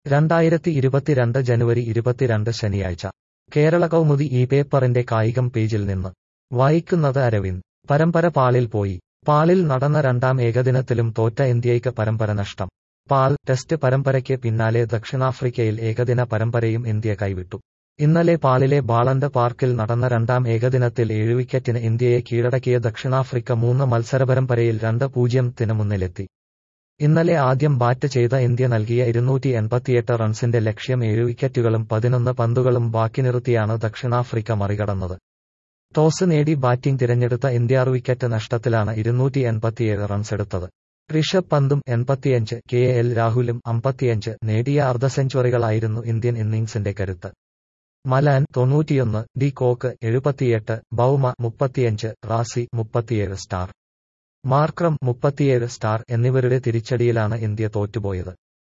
രണ്ടായിരത്തി ഇരുപത്തിരണ്ട് ജനുവരി ഇരുപത്തിരണ്ട് ശനിയാഴ്ച കേരള കൗമുദി ഈ പേപ്പറിന്റെ കായികം പേജിൽ നിന്ന് വായിക്കുന്നത് അരവിന്ദ് പരമ്പര പാളിൽ പോയി പാളിൽ നടന്ന രണ്ടാം ഏകദിനത്തിലും തോറ്റ ഇന്ത്യയ്ക്ക് പരമ്പര നഷ്ടം പാൽ ടെസ്റ്റ് പരമ്പരയ്ക്ക് പിന്നാലെ ദക്ഷിണാഫ്രിക്കയിൽ ഏകദിന പരമ്പരയും ഇന്ത്യ കൈവിട്ടു ഇന്നലെ പാളിലെ ബാളണ്ട് പാർക്കിൽ നടന്ന രണ്ടാം ഏകദിനത്തിൽ ഏഴ് വിക്കറ്റിന് ഇന്ത്യയെ കീഴടക്കിയ ദക്ഷിണാഫ്രിക്ക മൂന്ന് മത്സരപരമ്പരയിൽ രണ്ട് പൂജ്യത്തിന് മുന്നിലെത്തി ഇന്നലെ ആദ്യം ബാറ്റ് ചെയ്ത ഇന്ത്യ നൽകിയ ഇരുന്നൂറ്റി എൺപത്തിയെട്ട് റൺസിന്റെ ലക്ഷ്യം ഏഴ് വിക്കറ്റുകളും പതിനൊന്ന് പന്തുകളും ബാക്കി നിർത്തിയാണ് ദക്ഷിണാഫ്രിക്ക മറികടന്നത് ടോസ് നേടി ബാറ്റിംഗ് തിരഞ്ഞെടുത്ത ഇന്ത്യ ആറ് വിക്കറ്റ് നഷ്ടത്തിലാണ് ഇരുന്നൂറ്റി എൺപത്തിയേഴ് റൺസെടുത്തത് ഋഷഭ് പന്തും എൺപത്തിയഞ്ച് കെ എൽ രാഹുലും അമ്പത്തിയഞ്ച് നേടിയ അർദ്ധ സെഞ്ചുറികളായിരുന്നു ഇന്ത്യൻ ഇന്നിംഗ്സിന്റെ കരുത്ത് മലാൻ തൊണ്ണൂറ്റിയൊന്ന് ഡി കോക്ക് എഴുപത്തിയെട്ട് ബൌമ മുപ്പത്തിയഞ്ച് റാസി മുപ്പത്തിയേഴ് സ്റ്റാർ മാർക്രം മുപ്പത്തിയേഴ് സ്റ്റാർ എന്നിവരുടെ തിരിച്ചടിയിലാണ് ഇന്ത്യ തോറ്റുപോയത്